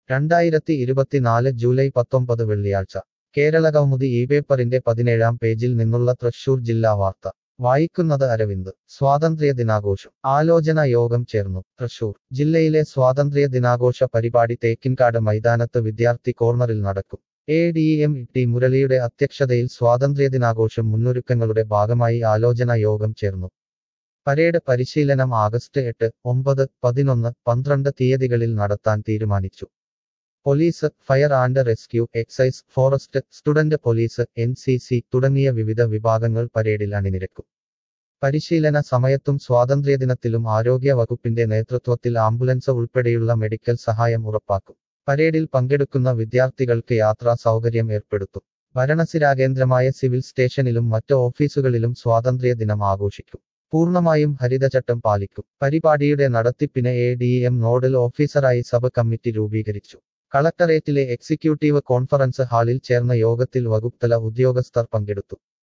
രണ്ടായിരത്തി ഇരുപത്തിനാല് ജൂലൈ പത്തൊമ്പത് വെള്ളിയാഴ്ച കേരളകൗമുദി ഈ പേപ്പറിന്റെ പതിനേഴാം പേജിൽ നിന്നുള്ള തൃശൂർ ജില്ലാ വാർത്ത വായിക്കുന്നത് അരവിന്ദ് സ്വാതന്ത്ര്യ ദിനാഘോഷം ആലോചന യോഗം ചേർന്നു തൃശൂർ ജില്ലയിലെ സ്വാതന്ത്ര്യ ദിനാഘോഷ പരിപാടി തേക്കിൻകാട് മൈതാനത്ത് വിദ്യാർത്ഥി കോർണറിൽ നടക്കും എ ഡി എം ടി മുരളിയുടെ അധ്യക്ഷതയിൽ സ്വാതന്ത്ര്യദിനാഘോഷം മുന്നൊരുക്കങ്ങളുടെ ഭാഗമായി ആലോചന യോഗം ചേർന്നു പരേഡ് പരിശീലനം ആഗസ്റ്റ് എട്ട് ഒമ്പത് പതിനൊന്ന് പന്ത്രണ്ട് തീയതികളിൽ നടത്താൻ തീരുമാനിച്ചു police fire and rescue excise forest student police N C C തുടങ്ങിയ വിവിധ വിഭാഗങ്ങൾ പരേഡിൽ അണിനിരക്കും പരിശീലന സമയത്തും സ്വാതന്ത്ര്യദിനത്തിലും ആരോഗ്യ വകുപ്പിന്റെ നേതൃത്വത്തിൽ ആംബുലൻസ് ഉൾപ്പെടെയുള്ള മെഡിക്കൽ സഹായം ഉറപ്പാക്കും പരേഡിൽ പങ്കെടുക്കുന്ന വിദ്യാർത്ഥികൾക്ക് യാത്രാ സൗകര്യം ഏർപ്പെടുത്തും ഭരണസിരാകേന്ദ്രമായ സിവിൽ സ്റ്റേഷനിലും മറ്റ് ഓഫീസുകളിലും സ്വാതന്ത്ര്യ ദിനം ആഘോഷിക്കും പൂർണ്ണമായും ഹരിതചട്ടം പാലിക്കും പരിപാടിയുടെ നടത്തിപ്പിന് എ ഡി എം നോഡൽ ഓഫീസറായി സബ് കമ്മിറ്റി രൂപീകരിച്ചു കളക്ടറേറ്റിലെ എക്സിക്യൂട്ടീവ് കോൺഫറൻസ് ഹാളിൽ ചേർന്ന യോഗത്തിൽ വകുപ്തല ഉദ്യോഗസ്ഥർ പങ്കെടുത്തു